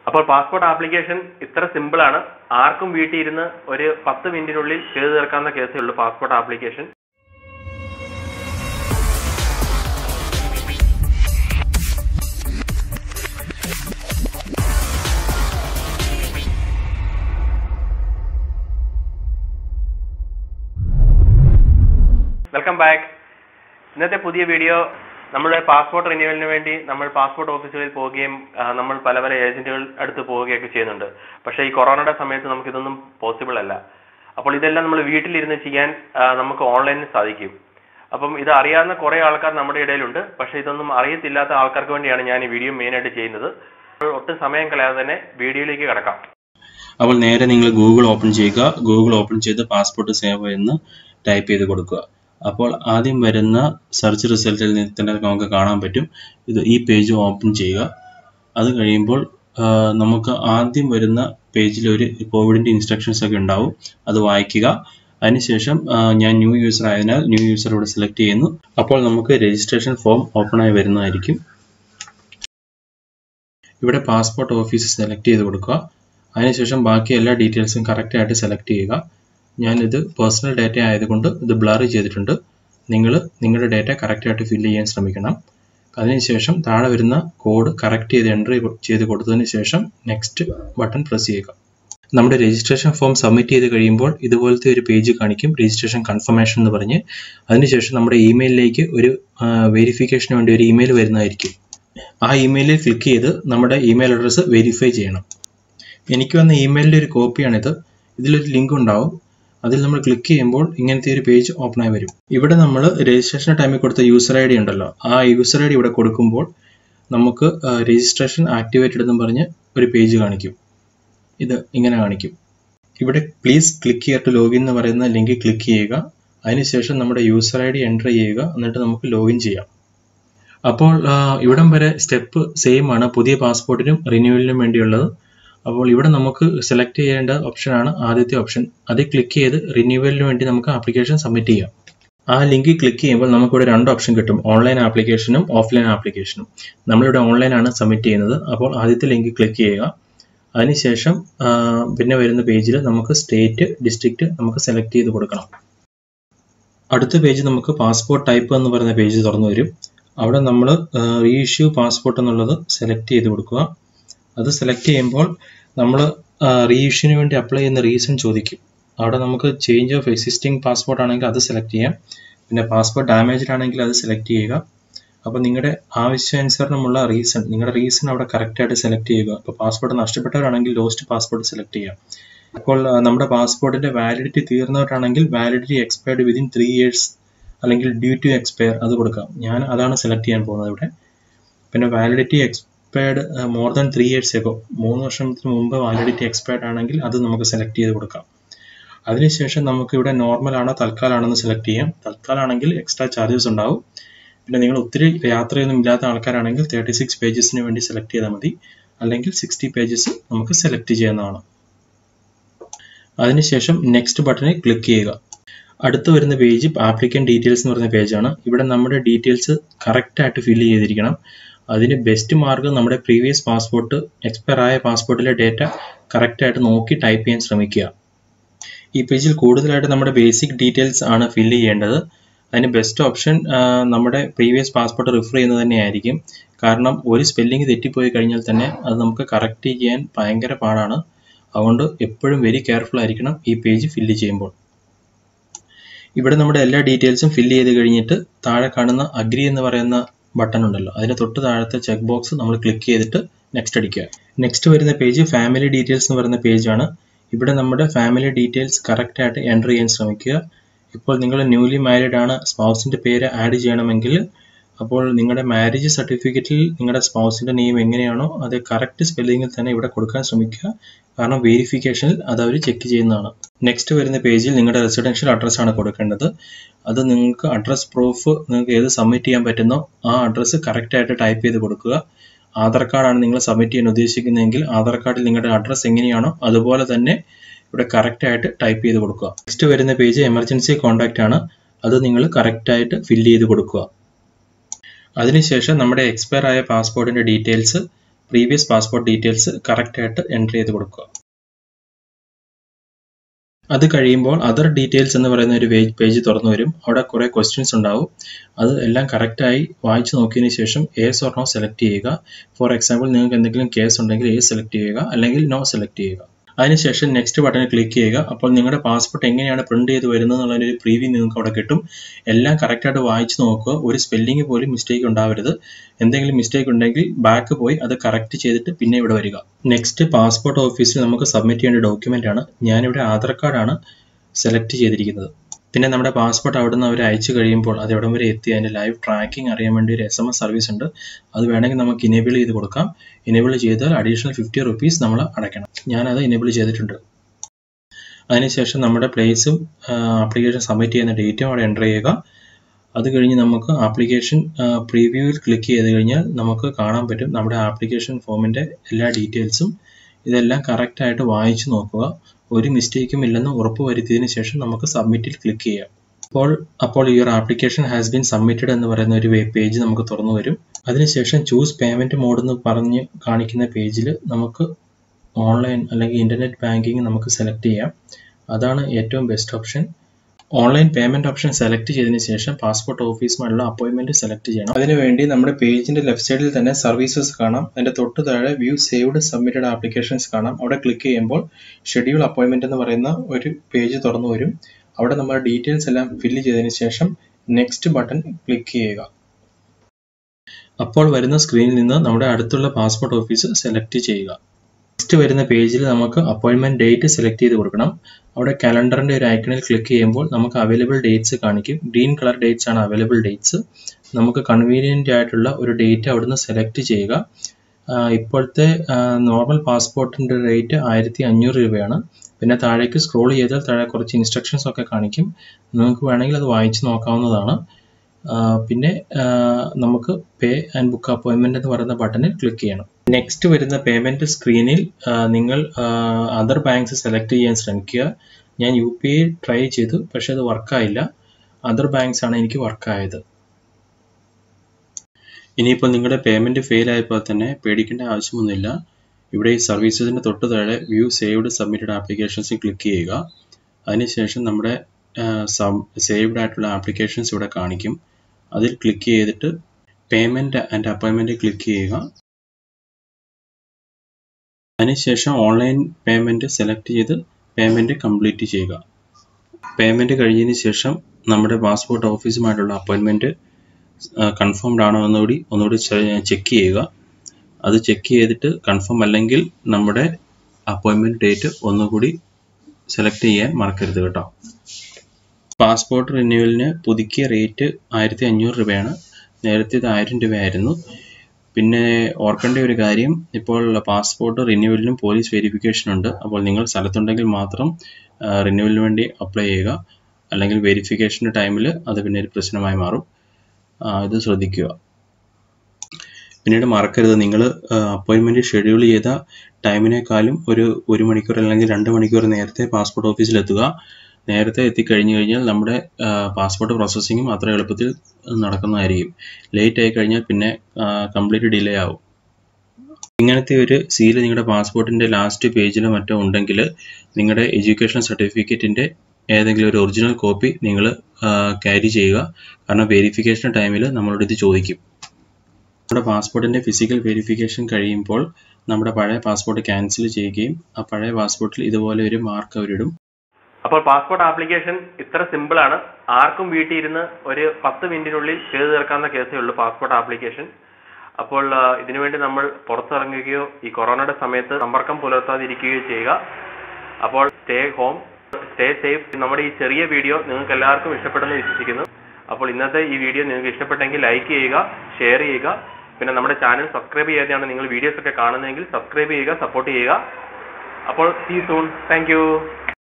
അപ്പോൾ passport application ഇത്ര simple ആണ് ആർക്കും വീട്ടിൽ ഇരുന്ന് ഒരു പത്ത് മിനിറ്റിനുള്ളിൽ ചെയ്തു തീർക്കാവുന്ന കേസേ ഉള്ളൂ പാസ്പോർട്ട് ആപ്ലിക്കേഷൻ വെൽക്കം ബാക്ക് ഇന്നത്തെ പുതിയ വീഡിയോ നമ്മുടെ പാസ്പോർട്ട് റിന്യൂവലിന് വേണ്ടി നമ്മൾ പാസ്പോർട്ട് ഓഫീസുകളിൽ പോവുകയും ആ, നമ്മൾ പല പല ഏജന്റുകൾ അടുത്ത് പോവുകയൊക്കെ ചെയ്യുന്നുണ്ട് പക്ഷേ ഈ കൊറോണയുടെ സമയത്ത് നമുക്കിതൊന്നും പോസിബിൾ അല്ല അപ്പോൾ ഇതെല്ലാം നമ്മൾ വീട്ടിലിരുന്ന് ചെയ്യാൻ ആ, നമുക്ക് ഓൺലൈനിൽ സാധിക്കും അപ്പം ഇത് അറിയാവുന്ന കുറേ ആൾക്കാർ നമ്മുടെ ഇടയിലുണ്ട് പക്ഷേ ഇതൊന്നും അറിയത്തില്ലാത്ത ആൾക്കാർക്ക് വേണ്ടിയാണ് ഞാൻ ഈ വീഡിയോ മെയിനായിട്ട് ചെയ്യുന്നത് അപ്പോൾ ഒട്ടും സമയം കളയാതെ തന്നെ വീഡിയോയിലേക്ക് കിടക്കാം അപ്പോൾ നേരെ നിങ്ങൾ ഗൂഗിൾ ഓപ്പൺ ചെയ്യുക ഗൂഗിൾ ഓപ്പൺ ചെയ്ത് പാസ്പോർട്ട് സേവ എന്ന് ടൈപ്പ് ചെയ്ത് കൊടുക്കുക അപ്പോൾ ആദ്യം വരുന്ന സെർച്ച് റിസൾട്ടിൽ നിന്ന് തന്നെ നമുക്ക് കാണാൻ പറ്റും ഇത് ഈ പേജ് ഓപ്പൺ ചെയ്യുക അത് കഴിയുമ്പോൾ ആ, നമുക്ക് ആദ്യം വരുന്ന പേജിൽ ഒരു കോവിഡിൻ്റെ ഇൻസ്ട്രക്ഷൻസ് ഒക്കെ ഉണ്ടാവും അത് വായിക്കുക അതിനുശേഷം ആ, ഞാൻ ന്യൂ യൂസർ ആയതിനാൽ ന്യൂ യൂസർ ഇവിടെ സെലക്ട് ചെയ്യുന്നു അപ്പോൾ നമുക്ക് രജിസ്ട്രേഷൻ ഫോം ഓപ്പൺ ആയി വരുന്നതായിരിക്കും ഇവിടെ പാസ്പോർട്ട് ഓഫീസ് സെലക്ട് ചെയ്ത് കൊടുക്കുക അതിനുശേഷം ബാക്കി എല്ലാ ഡീറ്റെയിൽസും കറക്റ്റ് ആയിട്ട് സെലക്ട് ചെയ്യുക ഞാനിത് പേഴ്സണൽ ഡാറ്റ ആയതുകൊണ്ട് ഇത് ബ്ലർ ചെയ്തിട്ടുണ്ട് നിങ്ങൾ നിങ്ങളുടെ ഡാറ്റ കറക്റ്റ് ആയിട്ട് ഫില്ല് ചെയ്യാൻ ശ്രമിക്കണം അതിനുശേഷം താഴെ വരുന്ന കോഡ് കറക്റ്റ് ചെയ്ത് എൻട്രി ചെയ്ത് കൊടുത്തതിന് ശേഷം നെക്സ്റ്റ് ബട്ടൺ പ്രസ് ചെയ്യുക നമ്മുടെ രജിസ്ട്രേഷൻ ഫോം സബ്മിറ്റ് ചെയ്ത് കഴിയുമ്പോൾ ഇതുപോലത്തെ ഒരു പേജ് കാണിക്കും രജിസ്ട്രേഷൻ കൺഫർമേഷൻ എന്ന് പറഞ്ഞ് അതിനുശേഷം നമ്മുടെ ഇമെയിലിലേക്ക് ഒരു വെരിഫിക്കേഷന് വേണ്ടി ഒരു ഇമെയിൽ വരുന്നതായിരിക്കും ആ ഇമെയിലിൽ ക്ലിക്ക് ചെയ്ത് നമ്മുടെ ഇമെയിൽ അഡ്രസ്സ് വെരിഫൈ ചെയ്യണം എനിക്ക് വന്ന ഇമെയിലിൻ്റെ ഒരു കോപ്പിയാണിത് ഇതിലൊരു ലിങ്ക് ഉണ്ടാവും അതിൽ നമ്മൾ ക്ലിക്ക് ചെയ്യുമ്പോൾ ഇങ്ങനത്തെ ഒരു പേജ് ഓപ്പൺ ആയി വരും ഇവിടെ നമ്മൾ രജിസ്ട്രേഷൻ ടൈമിൽ കൊടുത്ത യൂസർ ഐ ഡി ഉണ്ടല്ലോ ആ യൂസർ ഐ ഡി ഇവിടെ കൊടുക്കുമ്പോൾ നമുക്ക് രജിസ്ട്രേഷൻ ആക്ടിവേറ്റഡ് എന്നും പറഞ്ഞ് ഒരു പേജ് കാണിക്കും ഇത് ഇങ്ങനെ കാണിക്കും ഇവിടെ please click here to login എന്ന് പറയുന്ന ലിങ്ക് ക്ലിക്ക് ചെയ്യുക അതിനുശേഷം നമ്മുടെ യൂസർ ഐ ഡി എൻ്റർ ചെയ്യുക എന്നിട്ട് നമുക്ക് ലോഗിൻ ചെയ്യാം അപ്പോൾ ആ, ഇവിടം വരെ സ്റ്റെപ്പ് സെയിം ആണ് പുതിയ പാസ്പോർട്ടിനും റിന്യൂവലിനും വേണ്ടിയുള്ളത് അപ്പോൾ ഇവിടെ നമുക്ക് സെലക്ട് ചെയ്യേണ്ട ഓപ്ഷനാണ് ആദ്യത്തെ ഓപ്ഷൻ അതിൽ ക്ലിക്ക് ചെയ്ത് റിന്യൂവലിന് വേണ്ടി നമുക്ക് ആപ്ലിക്കേഷൻ സബ്മിറ്റ് ചെയ്യാം ആ ലിങ്കിൽ ക്ലിക്ക് ചെയ്യുമ്പോൾ നമുക്കിവിടെ രണ്ട് ഓപ്ഷൻ കിട്ടും ഓൺലൈൻ ആപ്ലിക്കേഷനും ഓഫ്ലൈൻ ആപ്ലിക്കേഷനും നമ്മളിവിടെ ഓൺലൈനാണ് സബ്മിറ്റ് ചെയ്യുന്നത് അപ്പോൾ ആദ്യത്തെ ലിങ്ക് ക്ലിക്ക് ചെയ്യുക അതിനുശേഷം ആ, പിന്നെ വരുന്ന പേജിൽ നമുക്ക് സ്റ്റേറ്റ് ഡിസ്ട്രിക്റ്റ് നമുക്ക് സെലക്ട് ചെയ്ത് കൊടുക്കണം അടുത്ത പേജ് നമുക്ക് പാസ്പോർട്ട് ടൈപ്പ് എന്ന് പറയുന്ന പേജ് തുറന്നു വരും അവിടെ നമ്മൾ റീഇഷ്യൂ പാസ്പോർട്ട് എന്നുള്ളത് സെലക്ട് ചെയ്ത് കൊടുക്കുക അത് സെലക്ട് ചെയ്യുമ്പോൾ നമ്മൾ റീഇഷ്യൂവിന് വേണ്ടി അപ്ലൈ ചെയ്യുന്ന റീസൺ ചോദിക്കും അവിടെ നമുക്ക് ചേഞ്ച് ഓഫ് എക്സിസ്റ്റിംഗ് പാസ്പോർട്ട് ആണെങ്കിൽ അത് സെലക്ട് ചെയ്യാം പിന്നെ പാസ്പോർട്ട് ഡാമേജ്ഡ് ആണെങ്കിൽ അത് സെലക്ട് ചെയ്യുക അപ്പോൾ നിങ്ങളുടെ ആവശ്യാനുസരണമുള്ള റീസൺ നിങ്ങളുടെ റീസൺ അവിടെ കറക്റ്റായിട്ട് സെലക്ട് ചെയ്യുക അപ്പോൾ പാസ്പോർട്ട് നഷ്ടപ്പെട്ടവരാണെങ്കിൽ ലോസ്റ്റ് പാസ്പോർട്ട് സെലക്ട് ചെയ്യാം അപ്പോൾ ആ, നമ്മുടെ പാസ്പോർട്ടിന്റെ വാലിഡിറ്റി തീർന്നവരാണെങ്കിൽ validity expired within three years അല്ലെങ്കിൽ ഡ്യൂ ടു എക്സ്പയർ അത് കൊടുക്കാം ഞാൻ അതാണ് സെലക്ട് ചെയ്യാൻ പോകുന്നത് ഇവിടെ പിന്നെ validity expired more than three years ago മൂന്ന് വർഷത്തിന് മുമ്പ് വാലിഡിറ്റി എക്സ്പയർഡ് ആണെങ്കിൽ അത് നമുക്ക് സെലക്ട് ചെയ്ത് കൊടുക്കാം അതിനുശേഷം നമുക്ക് ഇവിടെ നോർമൽ ആണോ തൽക്കാലാണെന്ന് സെലക്ട് ചെയ്യാം തൽക്കാലാണെങ്കിൽ എക്സ്ട്രാ ചാർജസ് ഉണ്ടാവും പിന്നെ നിങ്ങൾ ഒത്തിരി യാത്രയൊന്നും ഇല്ലാത്ത ആൾക്കാരാണെങ്കിൽ തേർട്ടി സിക്സ് പേജസിന് വേണ്ടി സെലക്ട് ചെയ്താൽ മതി അല്ലെങ്കിൽ സിക്സ്റ്റി പേജസ് നമുക്ക് സെലക്ട് ചെയ്യാവുന്നതാണ് അതിനുശേഷം നെക്സ്റ്റ് ബട്ടണിൽ ക്ലിക്ക് ചെയ്യുക അടുത്ത് വരുന്ന പേജ് ആപ്ലിക്കൻ ഡീറ്റെയിൽസ് എന്ന് പറയുന്ന പേജാണ് ഇവിടെ നമ്മുടെ ഡീറ്റെയിൽസ് കറക്റ്റായിട്ട് ഫില്ല് ചെയ്തിരിക്കണം അതിന് ബെസ്റ്റ് മാർഗം നമ്മുടെ പ്രീവിയസ് പാസ്പോർട്ട് എക്സ്പയർ ആയ പാസ്പോർട്ടിലെ ഡേറ്റ കറക്റ്റായിട്ട് നോക്കി ടൈപ്പ് ചെയ്യാൻ ശ്രമിക്കുക ഈ പേജിൽ കൂടുതലായിട്ട് നമ്മുടെ ബേസിക് ഡീറ്റെയിൽസ് ആണ് ഫില്ല് ചെയ്യേണ്ടത് അതിന് ബെസ്റ്റ് ഓപ്ഷൻ നമ്മുടെ പ്രീവിയസ് പാസ്പോർട്ട് റിഫർ ചെയ്യുന്നത് തന്നെയായിരിക്കും കാരണം ഒരു സ്പെല്ലിംഗ് തെറ്റിപ്പോയി കഴിഞ്ഞാൽ തന്നെ അത് നമുക്ക് കറക്റ്റ് ചെയ്യാൻ ഭയങ്കര പാടാണ് അതുകൊണ്ട് എപ്പോഴും വെരി കെയർഫുൾ ആയിരിക്കണം ഈ പേജ് ഫില്ല് ചെയ്യുമ്പോൾ ഇവിടെ നമ്മുടെ എല്ലാ ഡീറ്റെയിൽസും ഫില്ല് ചെയ്ത് കഴിഞ്ഞിട്ട് താഴെ കാണുന്ന അഗ്രി എന്ന് പറയുന്ന ബട്ടൺ ഉണ്ടല്ലോ അതിന് തൊട്ട് താഴത്തെ ചെക്ക് ബോക്സ് നമ്മൾ ക്ലിക്ക് ചെയ്തിട്ട് നെക്സ്റ്റ് അടിക്കുക നെക്സ്റ്റ് വരുന്ന പേജ് ഫാമിലി ഡീറ്റെയിൽസ് എന്ന് പറയുന്ന പേജാണ് ഇവിടെ നമ്മുടെ ഫാമിലി ഡീറ്റെയിൽസ് കറക്റ്റ് ആയിട്ട് എൻ്റർ ചെയ്യാൻ ശ്രമിക്കുക ഇപ്പോൾ നിങ്ങൾ ന്യൂലി മാരീഡ് ആണ് സ്പൗസിൻ്റെ പേര് ആഡ് ചെയ്യണമെങ്കിൽ അപ്പോൾ നിങ്ങളുടെ മാരേജ് സർട്ടിഫിക്കറ്റിൽ നിങ്ങളുടെ സ്പൗസിൻ്റെ നെയിം എങ്ങനെയാണോ അത് കറക്റ്റ് സ്പെല്ലിങ്ങിൽ തന്നെ ഇവിടെ കൊടുക്കാൻ ശ്രമിക്കുക കാരണം വെരിഫിക്കേഷനിൽ അത് അവർ ചെക്ക് ചെയ്യുന്നതാണ് നെക്സ്റ്റ് വരുന്ന പേജിൽ നിങ്ങളുടെ റെസിഡൻഷ്യൽ അഡ്രസ്സ് ആണ് കൊടുക്കേണ്ടത് അത് നിങ്ങൾക്ക് അഡ്രസ് പ്രൂഫ് നിങ്ങൾക്ക് ഏത് സബ്മിറ്റ് ചെയ്യാൻ പറ്റുന്നോ ആ അഡ്രസ്സ് കറക്റ്റായിട്ട് ടൈപ്പ് ചെയ്ത് കൊടുക്കുക ആധാർ കാർഡാണ് നിങ്ങൾ സബ്മിറ്റ് ചെയ്യാൻ ഉദ്ദേശിക്കുന്നതെങ്കിൽ ആധാർ കാർഡിൽ നിങ്ങളുടെ അഡ്രസ്സ് എങ്ങനെയാണോ അതുപോലെ തന്നെ ഇവിടെ കറക്റ്റ് ആയിട്ട് ടൈപ്പ് ചെയ്ത് കൊടുക്കുക നെക്സ്റ്റ് വരുന്ന പേജ് എമർജൻസി കോൺടാക്റ്റ് ആണ് അത് നിങ്ങൾ കറക്റ്റ് ആയിട്ട് ഫില്ല് ചെയ്ത് കൊടുക്കുക അതിനുശേഷം നമ്മുടെ എക്സ്പയർ ആയ പാസ്പോർട്ടിന്റെ ഡീറ്റെയിൽസ് പ്രീവിയസ് പാസ്പോർട്ട് ഡീറ്റെയിൽസ് കറക്റ്റായിട്ട് എൻട്രി ചെയ്ത് കൊടുക്കുക അത് കഴിയുമ്പോൾ അതർ ഡീറ്റെയിൽസ് എന്ന് പറയുന്ന ഒരു പേജ് തുറന്നു വരും അവിടെ കുറേ ക്വസ്റ്റ്യൻസ് ഉണ്ടാവും അത് എല്ലാം കറക്റ്റായി വായിച്ചു നോക്കിയതിന് ശേഷം ഏസ് ഓർ നോ സെലക്ട് ചെയ്യുക ഫോർ എക്സാമ്പിൾ നിങ്ങൾക്ക് എന്തെങ്കിലും കേസ് ഉണ്ടെങ്കിൽ ഏ സെലക്ട് ചെയ്യുക അല്ലെങ്കിൽ നോ സെലക്ട് ചെയ്യുക അതിനുശേഷം നെക്സ്റ്റ് ബട്ടൺ ക്ലിക്ക് ചെയ്യുക അപ്പോൾ നിങ്ങളുടെ പാസ്പോർട്ട് എങ്ങനെയാണ് പ്രിന്റ് ചെയ്ത് വരുന്നത് എന്നുള്ളതിൻ്റെ ഒരു പ്രീവ്യൂ നിങ്ങൾക്ക് അവിടെ കിട്ടും എല്ലാം കറക്റ്റായിട്ട് വായിച്ചു നോക്കുക ഒരു സ്പെല്ലിംഗ് പോലും മിസ്റ്റേക്ക് ഉണ്ടാവരുത് എന്തെങ്കിലും മിസ്റ്റേക്ക് ഉണ്ടെങ്കിൽ ബാക്ക് പോയി അത് കറക്റ്റ് ചെയ്തിട്ട് പിന്നെ ഇവിടെ വരിക നെക്സ്റ്റ് പാസ്പോർട്ട് ഓഫീസിൽ നമുക്ക് സബ്മിറ്റ് ചെയ്യേണ്ട ഡോക്യുമെൻ്റ് ആണ് ഞാനിവിടെ ആധാർ കാർഡാണ് സെലക്ട് ചെയ്തിരിക്കുന്നത് പിന്നെ നമ്മുടെ പാസ്പോർട്ട് അവിടെ നിന്ന് അവർ അയച്ചു കഴിയുമ്പോൾ അത് എവിടം വരെ എത്തി അതിൻ്റെ ലൈവ് ട്രാക്കിംഗ് അറിയാൻ വേണ്ടി ഒരു എസ് എം എസ് സർവീസ് ഉണ്ട് അത് വേണമെങ്കിൽ നമുക്ക് ഇനേബിൾ ചെയ്ത് കൊടുക്കാം ഇനേബിൾ ചെയ്താൽ അഡീഷണൽ ഫിഫ്റ്റി റുപ്പീസ് നമ്മൾ അടയ്ക്കണം ഞാനത് ഇനേബിൾ ചെയ്തിട്ടുണ്ട് അതിനുശേഷം നമ്മുടെ പ്ലേസും ആപ്ലിക്കേഷൻ സബ്മിറ്റ് ചെയ്യുന്ന ഡേറ്റും അവിടെ എൻ്റർ ചെയ്യുക അത് കഴിഞ്ഞ് നമുക്ക് ആപ്ലിക്കേഷൻ പ്രീവ്യൂവിൽ ക്ലിക്ക് ചെയ്ത് കഴിഞ്ഞാൽ നമുക്ക് കാണാൻ പറ്റും നമ്മുടെ ആപ്ലിക്കേഷൻ ഫോമിൻ്റെ എല്ലാ ഡീറ്റെയിൽസും ഇതെല്ലാം കറക്റ്റായിട്ട് വായിച്ചു നോക്കുക ഒരു മിസ്റ്റേക്കും ഇല്ലെന്ന് ഉറപ്പ് വരുത്തിയതിനു ശേഷം നമുക്ക് സബ്മിറ്റിൽ ക്ലിക്ക് ചെയ്യാം അപ്പോൾ അപ്പോൾ your application has been submitted എന്ന് പറയുന്ന ഒരു വെബ് പേജ് നമുക്ക് തുറന്നു വരും അതിനുശേഷം ചൂസ് പേയ്മെൻറ്റ് മോഡ് എന്ന് പറഞ്ഞ് കാണിക്കുന്ന പേജിൽ നമുക്ക് ഓൺലൈൻ അല്ലെങ്കിൽ ഇൻ്റർനെറ്റ് ബാങ്കിങ് നമുക്ക് സെലക്ട് ചെയ്യാം അതാണ് ഏറ്റവും best option online payment option select ചെയ്തതിന് ശേഷം പാസ്പോർട്ട് ഓഫീസുമായുള്ള അപ്പോയിന്റ്മെന്റ് സെലക്ട് ചെയ്യണം അതിനുവേണ്ടി നമ്മുടെ പേജിന്റെ ലെഫ്റ്റ് സൈഡിൽ തന്നെ സർവീസസ് കാണാം അതിന്റെ തൊട്ട് താഴെ വ്യൂ സേവ്ഡ് സബ്മിറ്റഡ് ആപ്ലിക്കേഷൻസ് കാണാം അവിടെ ക്ലിക്ക് ചെയ്യുമ്പോൾ ഷെഡ്യൂൾ അപ്പോയിന്റ്മെന്റ് എന്ന് പറയുന്ന ഒരു പേജ് തുറന്നു വരും അവിടെ നമ്മുടെ ഡീറ്റെയിൽസ് എല്ലാം ഫില്ല് ചെയ്തതിന് ശേഷം നെക്സ്റ്റ് ബട്ടൺ ക്ലിക്ക് ചെയ്യുക അപ്പോൾ വരുന്ന സ്ക്രീനിൽ നിന്ന് നമ്മുടെ അടുത്തുള്ള പാസ്പോർട്ട് ഓഫീസ് സെലക്ട് ചെയ്യുക നെക്സ്റ്റ് വരുന്ന പേജിൽ നമുക്ക് അപ്പോയിൻമെന്റ് ഡേറ്റ് സെലക്ട് ചെയ്ത് കൊടുക്കണം അവിടെ കലണ്ടറിന്റെ ഒരു ഐക്കണിൽ ക്ലിക്ക് ചെയ്യുമ്പോൾ നമുക്ക് അവൈലബിൾ ഡേറ്റ്സ് കാണിക്കും ഗ്രീൻ കളർ ഡേറ്റ്സ് ആണ് അവൈലബിൾ ഡേറ്റ്സ് നമുക്ക് കൺവീനിയൻ്റ് ആയിട്ടുള്ള ഒരു ഡേറ്റ് അവിടുന്ന് സെലക്ട് ചെയ്യുക ഇപ്പോഴത്തെ നോർമൽ പാസ്പോർട്ടിൻ്റെ റേറ്റ് ആയിരത്തി അഞ്ഞൂറ് രൂപയാണ് പിന്നെ താഴേക്ക് സ്ക്രോൾ ചെയ്താൽ താഴെ കുറച്ച് ഇൻസ്ട്രക്ഷൻസ് ഒക്കെ കാണിക്കും നിങ്ങൾക്ക് വേണമെങ്കിൽ അത് വായിച്ച് നോക്കാവുന്നതാണ് പിന്നെ നമുക്ക് പേ ആൻഡ് ബുക്ക് അപ്പോയിൻമെന്റ് എന്ന് പറയുന്ന ബട്ടണിൽ ക്ലിക്ക് ചെയ്യണം നെക്സ്റ്റ് വരുന്ന പേയ്മെന്റ് സ്ക്രീനിൽ നിങ്ങൾ അതർ ബാങ്ക്സ് സെലക്ട് ചെയ്യാൻ ശ്രമിക്കുക ഞാൻ യു പി ഐ ട്രൈ ചെയ്തു പക്ഷെ അത് വർക്കായില്ല അതർ ബാങ്ക്സ് ആണ് എനിക്ക് വർക്കായത് ഇനിയിപ്പോൾ നിങ്ങളുടെ പേയ്മെന്റ് ഫെയിൽ ആയപ്പോൾ തന്നെ പേടിക്കേണ്ട ആവശ്യമൊന്നുമില്ല ഇവിടെ ഈ സർവീസസിന്റെ തൊട്ട് താഴെ വ്യൂ സേവ്ഡ് സബ്മിറ്റഡ് ആപ്ലിക്കേഷൻസിൽ ക്ലിക്ക് ചെയ്യുക അതിനുശേഷം നമ്മുടെ സേവ്ഡ് ആയിട്ടുള്ള ആപ്ലിക്കേഷൻസ് ഇവിടെ കാണിക്കും അതിൽ ക്ലിക്ക് ചെയ്തിട്ട് പേയ്മെന്റ് ആൻഡ് അപ്പോയിൻമെന്റ് ക്ലിക്ക് ചെയ്യുക അതിനുശേഷം ഓൺലൈൻ പേയ്മെന്റ് സെലക്ട് ചെയ്ത് പേയ്മെന്റ് കംപ്ലീറ്റ് ചെയ്യുക പേയ്മെന്റ് കഴിഞ്ഞതിന് ശേഷം നമ്മുടെ പാസ്പോർട്ട് ഓഫീസുമായിട്ടുള്ള അപ്പോയിൻമെന്റ് കൺഫേംഡ് ആണോ എന്നുകൂടി ഒന്നുകൂടി ചെക്ക് ചെയ്യുക അത് ചെക്ക് ചെയ്തിട്ട് കൺഫേം അല്ലെങ്കിൽ നമ്മുടെ അപ്പോയിൻമെന്റ് ഡേറ്റ് ഒന്നുകൂടി സെലക്ട് ചെയ്യാൻ മറക്കരുത് കേട്ടോ പാസ്പോർട്ട് റിന്യൂവലിന് പുതുക്കിയ റേറ്റ് ആയിരത്തി അഞ്ഞൂറ് രൂപയാണ് നേരത്തെ ഇത് ആയിരം രൂപയായിരുന്നു പിന്നെ ഓർക്കേണ്ട ഒരു കാര്യം ഇപ്പോൾ പാസ്പോർട്ട് റിന്യൂവലിനും പോലീസ് വെരിഫിക്കേഷൻ ഉണ്ട് അപ്പോൾ നിങ്ങൾ സ്ഥലത്തുണ്ടെങ്കിൽ മാത്രം റിന്യൂവലിന് വേണ്ടി അപ്ലൈ ചെയ്യുക അല്ലെങ്കിൽ വെരിഫിക്കേഷൻ്റെ ടൈമിൽ അത് പിന്നെ ഒരു പ്രശ്നമായി മാറും ഇത് ശ്രദ്ധിക്കുക പിന്നീട് മറക്കരുത് നിങ്ങൾ അപ്പോയിൻമെൻറ്റ് ഷെഡ്യൂൾ ചെയ്ത ടൈമിനേക്കാളും ഒരു ഒരു മണിക്കൂർ അല്ലെങ്കിൽ രണ്ട് മണിക്കൂർ നേരത്തെ പാസ്പോർട്ട് ഓഫീസിലെത്തുക നേരത്തെ എത്തിക്കഴിഞ്ഞു കഴിഞ്ഞാൽ നമ്മുടെ പാസ്പോർട്ട് പ്രോസസ്സിങ്ങും അത്ര എളുപ്പത്തിൽ നടക്കുന്നതായിരിക്കും ലേറ്റ് ആയി കഴിഞ്ഞാൽ പിന്നെ കംപ്ലീറ്റ് ഡിലേ ആവും ഇങ്ങനത്തെ ഒരു സീല് നിങ്ങളുടെ പാസ്പോർട്ടിൻ്റെ ലാസ്റ്റ് പേജിലോ മറ്റോ ഉണ്ടെങ്കിൽ നിങ്ങളുടെ എഡ്യൂക്കേഷൻ സർട്ടിഫിക്കറ്റിൻ്റെ ഏതെങ്കിലും ഒരു ഒറിജിനൽ കോപ്പി നിങ്ങൾ ക്യാരി ചെയ്യുക കാരണം വെരിഫിക്കേഷൻ ടൈമിൽ നമ്മളോട് ഇത് ചോദിക്കും നമ്മുടെ പാസ്പോർട്ടിൻ്റെ ഫിസിക്കൽ വെരിഫിക്കേഷൻ കഴിയുമ്പോൾ നമ്മുടെ പഴയ പാസ്പോർട്ട് ക്യാൻസൽ ചെയ്യുകയും ആ പഴയ പാസ്പോർട്ടിൽ ഇതുപോലെ ഒരു മാർക്ക് അവരിടും അപ്പോൾ പാസ്പോർട്ട് ആപ്ലിക്കേഷൻ ഇത്ര സിമ്പിൾ ആണ് ആർക്കും വീട്ടിൽ ഇരുന്ന് ഒരു പത്ത് മിനിറ്റിനുള്ളിൽ ചെയ്തു തീർക്കാവുന്ന കേസേ ഉള്ളൂ പാസ്പോർട്ട് ആപ്ലിക്കേഷൻ അപ്പോൾ ഇതിനുവേണ്ടി നമ്മൾ പുറത്തിറങ്ങുകയോ ഈ കൊറോണയുടെ സമയത്ത് സമ്പർക്കം പുലർത്താതിരിക്കുകയോ ചെയ്യുക അപ്പോൾ സ്റ്റേ ഹോം സ്റ്റേ സേഫ് നമ്മുടെ ഈ ചെറിയ വീഡിയോ നിങ്ങൾക്ക് എല്ലാവർക്കും ഇഷ്ടപ്പെടുമെന്ന് വിശ്വസിക്കുന്നു അപ്പോൾ ഇന്നത്തെ ഈ വീഡിയോ നിങ്ങൾക്ക് ഇഷ്ടപ്പെട്ടെങ്കിൽ ലൈക്ക് ചെയ്യുക ഷെയർ ചെയ്യുക പിന്നെ നമ്മുടെ ചാനൽ സബ്സ്ക്രൈബ് ചെയ്യാതെയാണ് നിങ്ങൾ വീഡിയോസ് ഒക്കെ കാണുന്നതെങ്കിൽ സബ്സ്ക്രൈബ് ചെയ്യുക സപ്പോർട്ട് ചെയ്യുക അപ്പോൾ സീ സൂൺ താങ്ക്